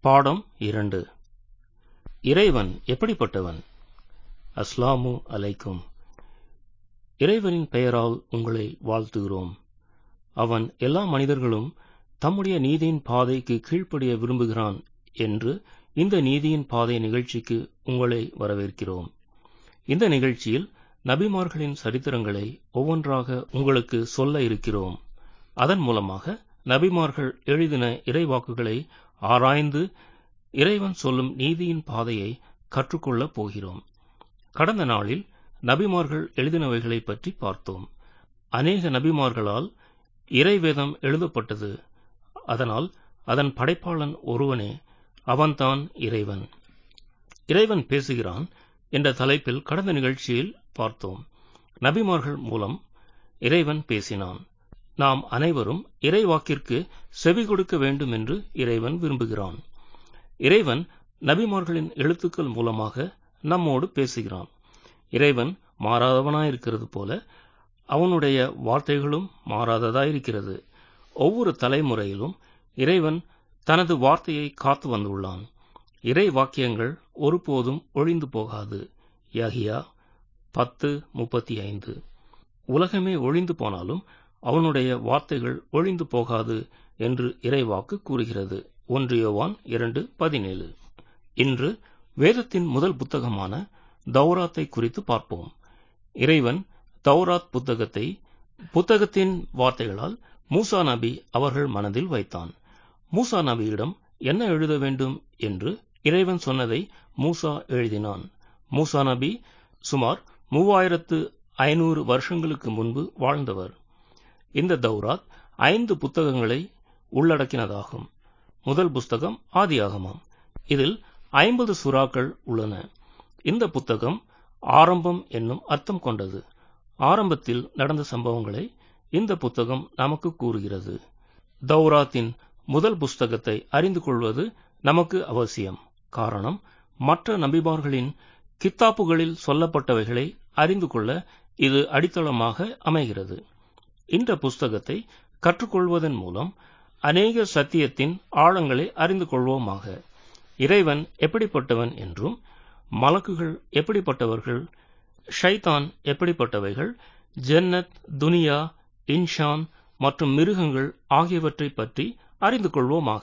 பாடம் இரண்டு இறைவன் எப்படிப்பட்டவன் அஸ்லாமு அலைக்கும் இறைவனின் பெயரால் உங்களை வாழ்த்துகிறோம் அவன் எல்லா மனிதர்களும் தம்முடைய நீதியின் பாதைக்கு கீழ்ப்படிய விரும்புகிறான் என்று இந்த நீதியின் பாதை நிகழ்ச்சிக்கு உங்களை வரவேற்கிறோம் இந்த நிகழ்ச்சியில் நபிமார்களின் சரித்திரங்களை ஒவ்வொன்றாக உங்களுக்கு சொல்ல இருக்கிறோம் அதன் மூலமாக நபிமார்கள் எழுதின இறைவாக்குகளை ஆராய்ந்து இறைவன் சொல்லும் நீதியின் பாதையை கற்றுக்கொள்ளப் போகிறோம் கடந்த நாளில் நபிமார்கள் எழுதினவைகளை பற்றி பார்த்தோம் அநேக நபிமார்களால் இறைவேதம் எழுதப்பட்டது அதனால் அதன் படைப்பாளன் ஒருவனே அவன்தான் இறைவன் இறைவன் பேசுகிறான் என்ற தலைப்பில் கடந்த நிகழ்ச்சியில் பார்த்தோம் நபிமார்கள் மூலம் இறைவன் பேசினான் நாம் அனைவரும் இறைவாக்கிற்கு செவி கொடுக்க வேண்டும் என்று இறைவன் விரும்புகிறான் இறைவன் நபிமார்களின் எழுத்துக்கள் மூலமாக நம்மோடு பேசுகிறான் இறைவன் மாறாதவனாயிருக்கிறது போல அவனுடைய வார்த்தைகளும் மாறாததாயிருக்கிறது ஒவ்வொரு தலைமுறையிலும் இறைவன் தனது வார்த்தையை காத்து வந்துள்ளான் இறை வாக்கியங்கள் ஒருபோதும் ஒழிந்து போகாது யகியா பத்து முப்பத்தி ஐந்து உலகமே ஒழிந்து போனாலும் அவனுடைய வார்த்தைகள் ஒழிந்து போகாது என்று இறைவாக்கு கூறுகிறது ஒன்று யோவான் இரண்டு பதினேழு இன்று வேதத்தின் முதல் புத்தகமான தௌராத்தை குறித்து பார்ப்போம் இறைவன் தௌராத் புத்தகத்தை புத்தகத்தின் வார்த்தைகளால் மூசா நபி அவர்கள் மனதில் வைத்தான் மூசா நபியிடம் என்ன எழுத வேண்டும் என்று இறைவன் சொன்னதை மூசா எழுதினான் மூசா நபி சுமார் மூவாயிரத்து ஐநூறு வருஷங்களுக்கு முன்பு வாழ்ந்தவர் இந்த தௌராத் ஐந்து புத்தகங்களை உள்ளடக்கினதாகும் முதல் புஸ்தகம் ஆதியாகமம் இதில் ஐம்பது சுறாக்கள் உள்ளன இந்த புத்தகம் ஆரம்பம் என்னும் அர்த்தம் கொண்டது ஆரம்பத்தில் நடந்த சம்பவங்களை இந்த புத்தகம் நமக்கு கூறுகிறது தௌராத்தின் முதல் புஸ்தகத்தை அறிந்து கொள்வது நமக்கு அவசியம் காரணம் மற்ற நபிமார்களின் கித்தாப்புகளில் சொல்லப்பட்டவைகளை அறிந்து கொள்ள இது அடித்தளமாக அமைகிறது இந்த புஸ்தகத்தை கற்றுக்கொள்வதன் மூலம் அநேக சத்தியத்தின் ஆழங்களை அறிந்து கொள்வோமாக இறைவன் எப்படிப்பட்டவன் என்றும் மலக்குகள் எப்படிப்பட்டவர்கள் ஷைதான் எப்படிப்பட்டவைகள் ஜன்னத் துனியா இன்ஷான் மற்றும் மிருகங்கள் ஆகியவற்றை பற்றி அறிந்து கொள்வோமாக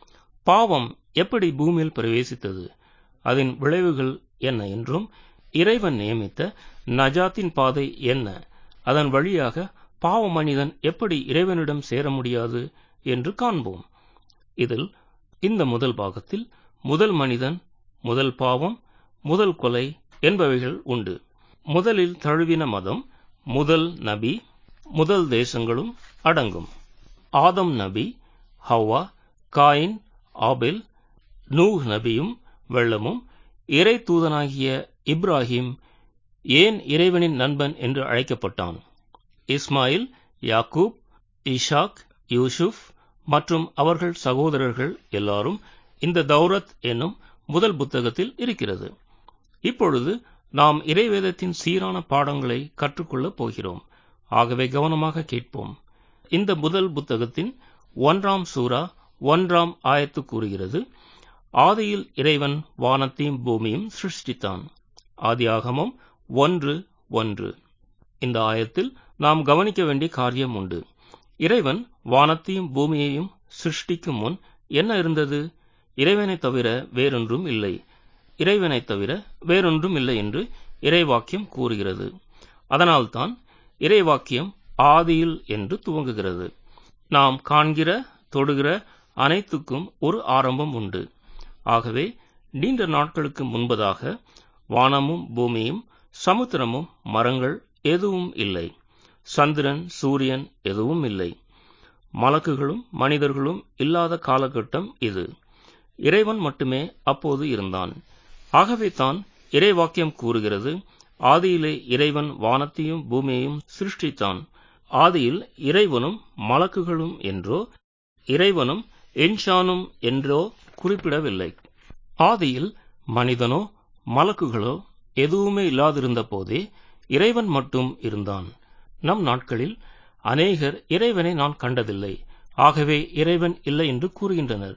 பாவம் எப்படி பூமியில் பிரவேசித்தது அதன் விளைவுகள் என்ன என்றும் இறைவன் நியமித்த நஜாத்தின் பாதை என்ன அதன் வழியாக பாவ மனிதன் எப்படி இறைவனிடம் சேர முடியாது என்று காண்போம் இதில் இந்த முதல் பாகத்தில் முதல் மனிதன் முதல் பாவம் முதல் கொலை என்பவைகள் உண்டு முதலில் தழுவின மதம் முதல் நபி முதல் தேசங்களும் அடங்கும் ஆதம் நபி ஹவ்வா காயின் ஆபெல் நூஹ் நபியும் வெள்ளமும் இறை தூதனாகிய இப்ராஹிம் ஏன் இறைவனின் நண்பன் என்று அழைக்கப்பட்டான் இஸ்மாயில் யாக்கூப் இஷாக் யூசுப் மற்றும் அவர்கள் சகோதரர்கள் எல்லாரும் இந்த தௌரத் என்னும் முதல் புத்தகத்தில் இருக்கிறது இப்பொழுது நாம் இறைவேதத்தின் சீரான பாடங்களை கற்றுக்கொள்ளப் போகிறோம் ஆகவே கவனமாக கேட்போம் இந்த முதல் புத்தகத்தின் ஒன்றாம் சூரா ஒன்றாம் ஆயத்து கூறுகிறது ஆதியில் இறைவன் வானத்தையும் பூமியும் சிருஷ்டித்தான் ஆதியாகமம் ஒன்று ஒன்று இந்த ஆயத்தில் நாம் கவனிக்க வேண்டிய காரியம் உண்டு இறைவன் வானத்தையும் பூமியையும் சிருஷ்டிக்கும் முன் என்ன இருந்தது இறைவனை தவிர வேறொன்றும் இல்லை இறைவனை தவிர வேறொன்றும் இல்லை என்று இறைவாக்கியம் கூறுகிறது அதனால்தான் இறைவாக்கியம் ஆதியில் என்று துவங்குகிறது நாம் காண்கிற தொடுகிற அனைத்துக்கும் ஒரு ஆரம்பம் உண்டு ஆகவே நீண்ட நாட்களுக்கு முன்பதாக வானமும் பூமியும் சமுத்திரமும் மரங்கள் எதுவும் இல்லை சந்திரன் சூரியன் எதுவும் இல்லை மலக்குகளும் மனிதர்களும் இல்லாத காலகட்டம் இது இறைவன் மட்டுமே அப்போது இருந்தான் ஆகவே தான் இறைவாக்கியம் கூறுகிறது ஆதியிலே இறைவன் வானத்தையும் பூமியையும் சிருஷ்டித்தான் ஆதியில் இறைவனும் மலக்குகளும் என்றோ இறைவனும் என்ஷானும் என்றோ குறிப்பிடவில்லை ஆதியில் மனிதனோ மலக்குகளோ எதுவுமே இல்லாதிருந்த போதே இறைவன் மட்டும் இருந்தான் நம் நாட்களில் அநேகர் இறைவனை நான் கண்டதில்லை ஆகவே இறைவன் இல்லை என்று கூறுகின்றனர்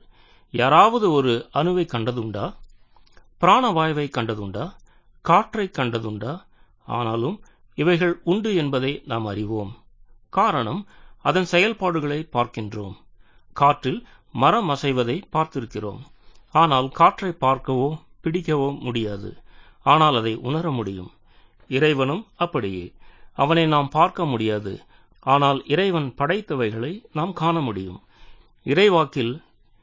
யாராவது ஒரு அணுவை கண்டதுண்டா பிராணவாயுவை கண்டதுண்டா காற்றை கண்டதுண்டா ஆனாலும் இவைகள் உண்டு என்பதை நாம் அறிவோம் காரணம் அதன் செயல்பாடுகளை பார்க்கின்றோம் காற்றில் மரம் அசைவதை பார்த்திருக்கிறோம் ஆனால் காற்றை பார்க்கவோ பிடிக்கவோ முடியாது ஆனால் அதை உணர முடியும் இறைவனும் அப்படியே அவனை நாம் பார்க்க முடியாது ஆனால் இறைவன் படைத்தவைகளை நாம் காண முடியும் இறைவாக்கில்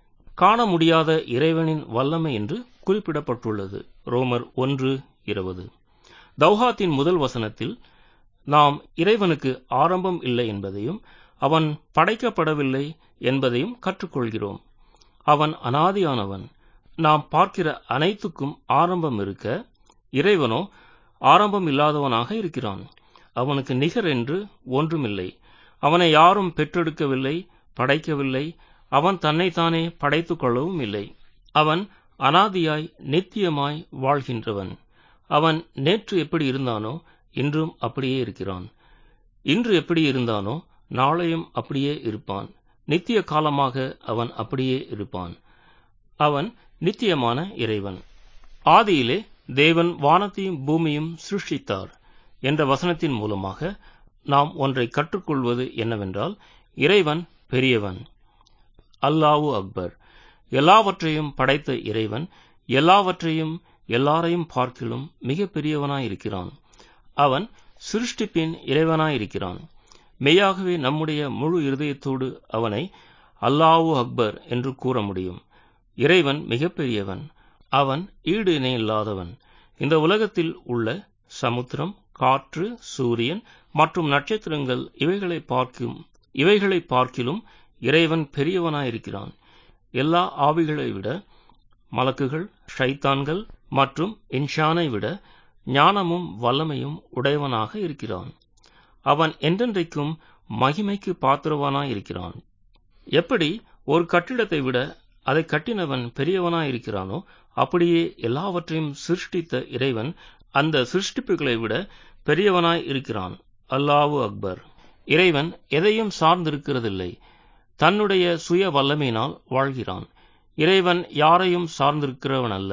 காண முடியாத இறைவனின் வல்லமை என்று குறிப்பிடப்பட்டுள்ளது ரோமர் ஒன்று இருபது தௌஹாத்தின் முதல் வசனத்தில் நாம் இறைவனுக்கு ஆரம்பம் இல்லை என்பதையும் அவன் படைக்கப்படவில்லை என்பதையும் கற்றுக்கொள்கிறோம் அவன் அனாதியானவன் நாம் பார்க்கிற அனைத்துக்கும் ஆரம்பம் இருக்க இறைவனோ ஆரம்பம் இல்லாதவனாக இருக்கிறான் அவனுக்கு நிகர் என்று ஒன்றுமில்லை அவனை யாரும் பெற்றெடுக்கவில்லை படைக்கவில்லை அவன் தன்னைத்தானே படைத்துக் கொள்ளவும் இல்லை அவன் அனாதியாய் நித்தியமாய் வாழ்கின்றவன் அவன் நேற்று எப்படி இருந்தானோ இன்றும் அப்படியே இருக்கிறான் இன்று எப்படி இருந்தானோ நாளையும் அப்படியே இருப்பான் நித்திய காலமாக அவன் அப்படியே இருப்பான் அவன் நித்தியமான இறைவன் ஆதியிலே தேவன் வானத்தையும் பூமியும் சிருஷ்டித்தார் என்ற வசனத்தின் மூலமாக நாம் ஒன்றை கற்றுக்கொள்வது என்னவென்றால் இறைவன் பெரியவன் அல்லாஹு அக்பர் எல்லாவற்றையும் படைத்த இறைவன் எல்லாவற்றையும் எல்லாரையும் பார்க்கிலும் மிக பெரியவனாயிருக்கிறான் அவன் சிருஷ்டிப்பின் இறைவனாயிருக்கிறான் மெய்யாகவே நம்முடைய முழு இருதயத்தோடு அவனை அல்லாஹு அக்பர் என்று கூற முடியும் இறைவன் மிகப்பெரியவன் அவன் ஈடு இணையில்லாதவன் இந்த உலகத்தில் உள்ள சமுத்திரம் காற்று சூரியன் மற்றும் நட்சத்திரங்கள் இவைகளை பார்க்கும் இவைகளை பார்க்கிலும் இறைவன் பெரியவனாயிருக்கிறான் எல்லா ஆவிகளை விட மலக்குகள் ஷைத்தான்கள் மற்றும் இன்ஷானை விட ஞானமும் வல்லமையும் உடையவனாக இருக்கிறான் அவன் என்றென்றைக்கும் மகிமைக்கு பாத்திரவானாயிருக்கிறான் எப்படி ஒரு கட்டிடத்தை விட அதை கட்டினவன் பெரியவனாயிருக்கிறானோ அப்படியே எல்லாவற்றையும் சிருஷ்டித்த இறைவன் அந்த சிருஷ்டிப்புகளை விட பெரியவனாய் இருக்கிறான் அல்லாவு அக்பர் இறைவன் எதையும் சார்ந்திருக்கிறதில்லை தன்னுடைய சுய வல்லமையினால் வாழ்கிறான் இறைவன் யாரையும் சார்ந்திருக்கிறவன் அல்ல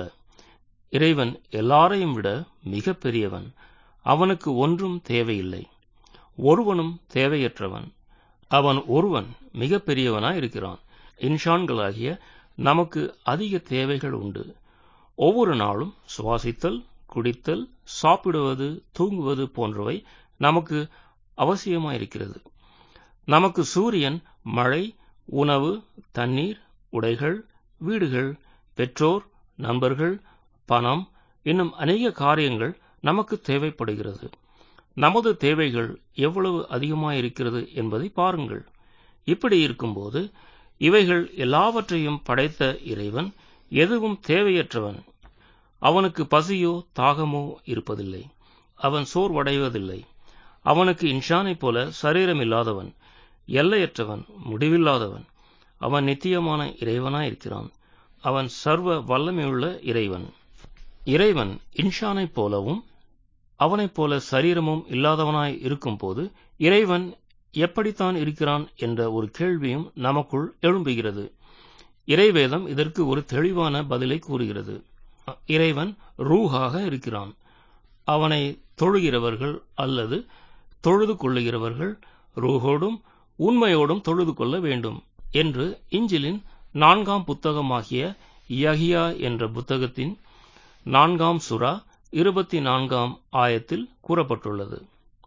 இறைவன் எல்லாரையும் விட மிக பெரியவன் அவனுக்கு ஒன்றும் தேவையில்லை ஒருவனும் தேவையற்றவன் அவன் ஒருவன் மிக பெரியவனாய் இருக்கிறான் இன்ஷான்களாகிய நமக்கு அதிக தேவைகள் உண்டு ஒவ்வொரு நாளும் சுவாசித்தல் குடித்தல் சாப்பிடுவது தூங்குவது போன்றவை நமக்கு அவசியமாயிருக்கிறது நமக்கு சூரியன் மழை உணவு தண்ணீர் உடைகள் வீடுகள் பெற்றோர் நண்பர்கள் பணம் இன்னும் அநேக காரியங்கள் நமக்கு தேவைப்படுகிறது நமது தேவைகள் எவ்வளவு அதிகமாயிருக்கிறது என்பதை பாருங்கள் இப்படி இருக்கும்போது இவைகள் எல்லாவற்றையும் படைத்த இறைவன் எதுவும் தேவையற்றவன் அவனுக்கு பசியோ தாகமோ இருப்பதில்லை அவன் சோர்வடைவதில்லை அவனுக்கு இன்ஷானைப் போல சரீரம் இல்லாதவன் எல்லையற்றவன் முடிவில்லாதவன் அவன் நித்தியமான இறைவனாயிருக்கிறான் அவன் சர்வ வல்லமையுள்ள இறைவன் இறைவன் இன்ஷானைப் போலவும் அவனைப் போல சரீரமும் இல்லாதவனாய் இருக்கும்போது இறைவன் எப்படித்தான் இருக்கிறான் என்ற ஒரு கேள்வியும் நமக்குள் எழும்புகிறது இறைவேதம் இதற்கு ஒரு தெளிவான பதிலை கூறுகிறது இறைவன் ரூஹாக இருக்கிறான் அவனை தொழுகிறவர்கள் அல்லது தொழுது கொள்ளுகிறவர்கள் ரூஹோடும் உண்மையோடும் தொழுது கொள்ள வேண்டும் என்று இஞ்சிலின் நான்காம் புத்தகமாகிய யஹியா என்ற புத்தகத்தின் நான்காம் சுறா இருபத்தி நான்காம் ஆயத்தில் கூறப்பட்டுள்ளது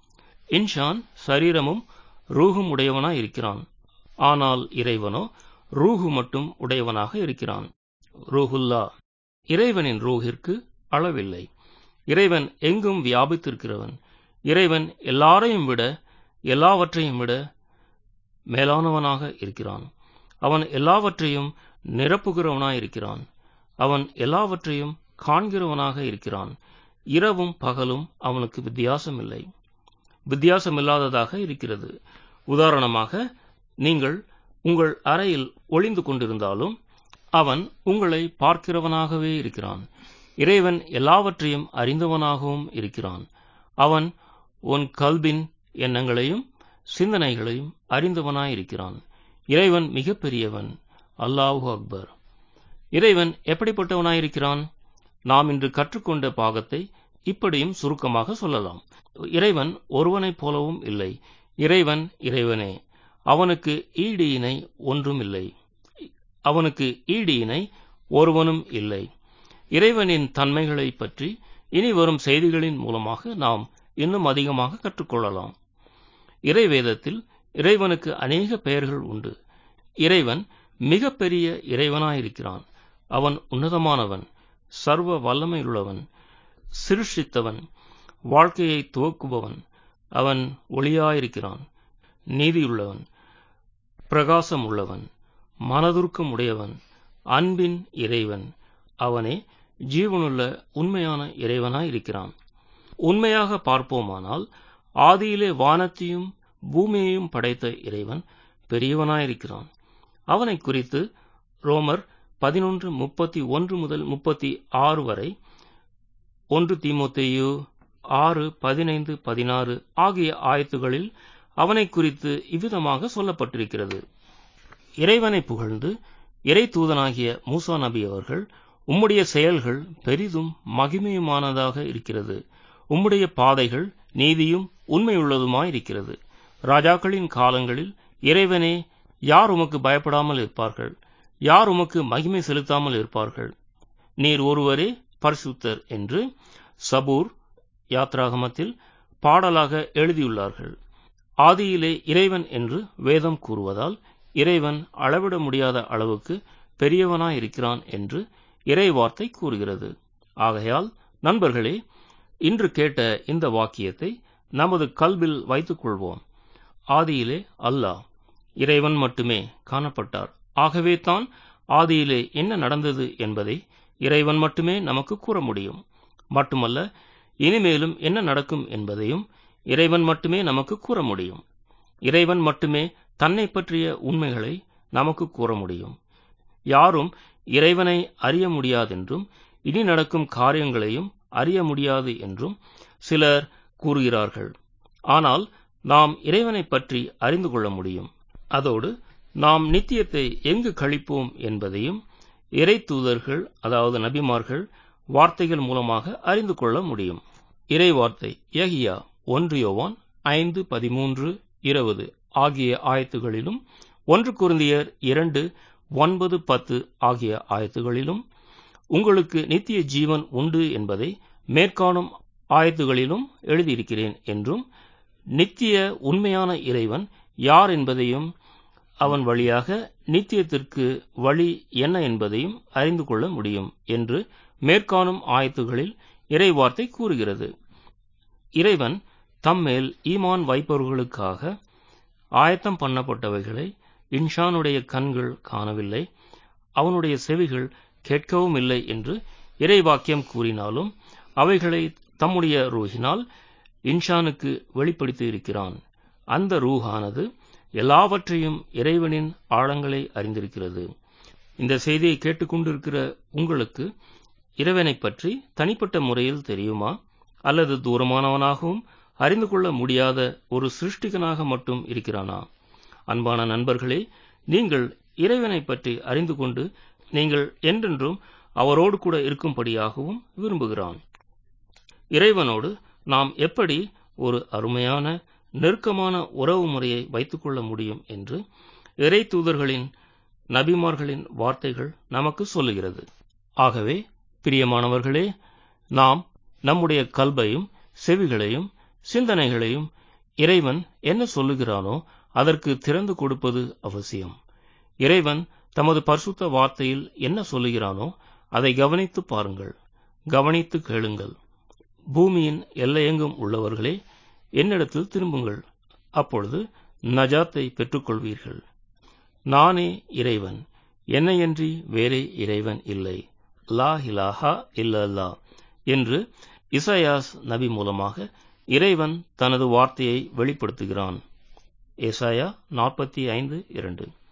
இன்ஷான் சரீரமும் ரூகும் உடையவனாய் இருக்கிறான் ஆனால் இறைவனோ ரூஹு மட்டும் உடையவனாக இருக்கிறான் ரூஹுல்லா இறைவனின் ரூஹிற்கு அளவில்லை இறைவன் எங்கும் வியாபித்திருக்கிறவன் இறைவன் எல்லாரையும் விட எல்லாவற்றையும் விட மேலானவனாக இருக்கிறான் அவன் எல்லாவற்றையும் நிரப்புகிறவனாயிருக்கிறான் அவன் எல்லாவற்றையும் காண்கிறவனாக இருக்கிறான் இரவும் பகலும் அவனுக்கு வித்தியாசமில்லை வித்தியாசமில்லாததாக இருக்கிறது உதாரணமாக நீங்கள் உங்கள் அறையில் ஒளிந்து கொண்டிருந்தாலும் அவன் உங்களை பார்க்கிறவனாகவே இருக்கிறான் இறைவன் எல்லாவற்றையும் அறிந்தவனாகவும் இருக்கிறான் அவன் உன் கல்பின் எண்ணங்களையும் சிந்தனைகளையும் அறிந்தவனாயிருக்கிறான் இறைவன் மிகப்பெரியவன் அல்லாஹு அக்பர் இறைவன் எப்படிப்பட்டவனாயிருக்கிறான் நாம் இன்று கற்றுக்கொண்ட பாகத்தை இப்படியும் சுருக்கமாக சொல்லலாம் இறைவன் ஒருவனைப் போலவும் இல்லை இறைவன் இறைவனே அவனுக்கு ஈடு இணை ஒன்றும் இல்லை அவனுக்கு ஈடு இணை ஒருவனும் இல்லை இறைவனின் தன்மைகளைப் பற்றி இனி வரும் செய்திகளின் மூலமாக நாம் இன்னும் அதிகமாக கற்றுக்கொள்ளலாம் இறைவேதத்தில் இறைவனுக்கு அநேக பெயர்கள் உண்டு இறைவன் மிகப்பெரிய இறைவனாயிருக்கிறான் அவன் உன்னதமானவன் சர்வ வல்லமையுள்ளவன் சிருஷ்டித்தவன் வாழ்க்கையை துவக்குபவன் அவன் ஒளியாயிருக்கிறான் நீதியுள்ளவன் பிரகாசம் உள்ளவன் மனதுருக்கம் உடையவன் அன்பின் இறைவன் அவனே ஜீவனுள்ள உண்மையான இறைவனாயிருக்கிறான் உண்மையாக பார்ப்போமானால் ஆதியிலே வானத்தையும் பூமியையும் படைத்த இறைவன் பெரியவனாயிருக்கிறான் அவனை குறித்து ரோமர் பதினொன்று முப்பத்தி ஒன்று முதல் முப்பத்தி ஆறு வரை ஒன்று தீமோத்தேயு ஆறு பதினைந்து பதினாறு ஆகிய ஆயத்துகளில் அவனை குறித்து இவ்விதமாக சொல்லப்பட்டிருக்கிறது இறைவனை புகழ்ந்து இறை தூதனாகிய மூசா நபி அவர்கள் உம்முடைய செயல்கள் பெரிதும் மகிமையுமானதாக இருக்கிறது உம்முடைய பாதைகள் நீதியும் உண்மையுள்ளதுமாயிருக்கிறது ராஜாக்களின் காலங்களில் இறைவனே யார் உமக்கு பயப்படாமல் இருப்பார்கள் யார் உமக்கு மகிமை செலுத்தாமல் இருப்பார்கள் நீர் ஒருவரே பரிசுத்தர் என்று சபூர் யாத்ராகமத்தில் பாடலாக எழுதியுள்ளார்கள் ஆதியிலே இறைவன் என்று வேதம் கூறுவதால் இறைவன் அளவிட முடியாத அளவுக்கு பெரியவனாயிருக்கிறான் என்று இறை வார்த்தை கூறுகிறது ஆகையால் நண்பர்களே இன்று கேட்ட இந்த வாக்கியத்தை நமது கல்வில் வைத்துக் கொள்வோம் ஆதியிலே அல்லாஹ் இறைவன் மட்டுமே காணப்பட்டார் ஆகவே தான் ஆதியிலே என்ன நடந்தது என்பதை இறைவன் மட்டுமே நமக்கு கூற முடியும் மட்டுமல்ல இனிமேலும் என்ன நடக்கும் என்பதையும் இறைவன் மட்டுமே நமக்கு கூற முடியும் இறைவன் மட்டுமே தன்னை பற்றிய உண்மைகளை நமக்கு கூற முடியும் யாரும் இறைவனை அறிய முடியாதென்றும் இனி நடக்கும் காரியங்களையும் அறிய முடியாது என்றும் சிலர் கூறுகிறார்கள் ஆனால் நாம் இறைவனை பற்றி அறிந்து கொள்ள முடியும் அதோடு நாம் நித்தியத்தை எங்கு கழிப்போம் என்பதையும் இறை தூதர்கள் அதாவது நபிமார்கள் வார்த்தைகள் மூலமாக அறிந்து கொள்ள முடியும் இறை வார்த்தை யகியா ஒன்று யோவான் ஐந்து பதிமூன்று இருபது ஆகிய ஆயத்துகளிலும் ஒன்று குருந்தியர் இரண்டு ஒன்பது பத்து ஆகிய ஆயத்துகளிலும் உங்களுக்கு நித்திய ஜீவன் உண்டு என்பதை மேற்காணும் ஆயத்துகளிலும் எழுதியிருக்கிறேன் என்றும் நித்திய உண்மையான இறைவன் யார் என்பதையும் அவன் வழியாக நித்தியத்திற்கு வழி என்ன என்பதையும் அறிந்து கொள்ள முடியும் என்று மேற்காணும் ஆயத்துகளில் இறைவார்த்தை கூறுகிறது இறைவன் தம்மேல் ஈமான் வைப்பவர்களுக்காக ஆயத்தம் பண்ணப்பட்டவைகளை இன்ஷானுடைய கண்கள் காணவில்லை அவனுடைய செவிகள் கேட்கவும் இல்லை என்று இறைவாக்கியம் கூறினாலும் அவைகளை தம்முடைய ரூஹினால் இன்ஷானுக்கு வெளிப்படுத்தி இருக்கிறான் அந்த ரூஹானது எல்லாவற்றையும் இறைவனின் ஆழங்களை அறிந்திருக்கிறது இந்த செய்தியை கேட்டுக்கொண்டிருக்கிற உங்களுக்கு இறைவனை பற்றி தனிப்பட்ட முறையில் தெரியுமா அல்லது தூரமானவனாகவும் அறிந்து கொள்ள முடியாத ஒரு சிருஷ்டிகனாக மட்டும் இருக்கிறானா அன்பான நண்பர்களே நீங்கள் இறைவனை பற்றி அறிந்து கொண்டு நீங்கள் என்றென்றும் அவரோடு கூட இருக்கும்படியாகவும் விரும்புகிறான் இறைவனோடு நாம் எப்படி ஒரு அருமையான நெருக்கமான உறவு முறையை வைத்துக்கொள்ள முடியும் என்று இறை தூதர்களின் நபிமார்களின் வார்த்தைகள் நமக்கு சொல்லுகிறது ஆகவே பிரியமானவர்களே நாம் நம்முடைய கல்வையும் செவிகளையும் சிந்தனைகளையும் இறைவன் என்ன சொல்லுகிறானோ அதற்கு திறந்து கொடுப்பது அவசியம் இறைவன் தமது பரிசுத்த வார்த்தையில் என்ன சொல்லுகிறானோ அதை கவனித்து பாருங்கள் கவனித்து கேளுங்கள் பூமியின் எல்லையெங்கும் உள்ளவர்களே என்னிடத்தில் திரும்புங்கள் அப்பொழுது நஜாத்தை பெற்றுக்கொள்வீர்கள் நானே இறைவன் என்னையன்றி வேறே இறைவன் இல்லை லா இலாஹா இல்லல்லா என்று இசையாஸ் நபி மூலமாக இறைவன் தனது வார்த்தையை வெளிப்படுத்துகிறான் ஏசாயா நாற்பத்தி ஐந்து இரண்டு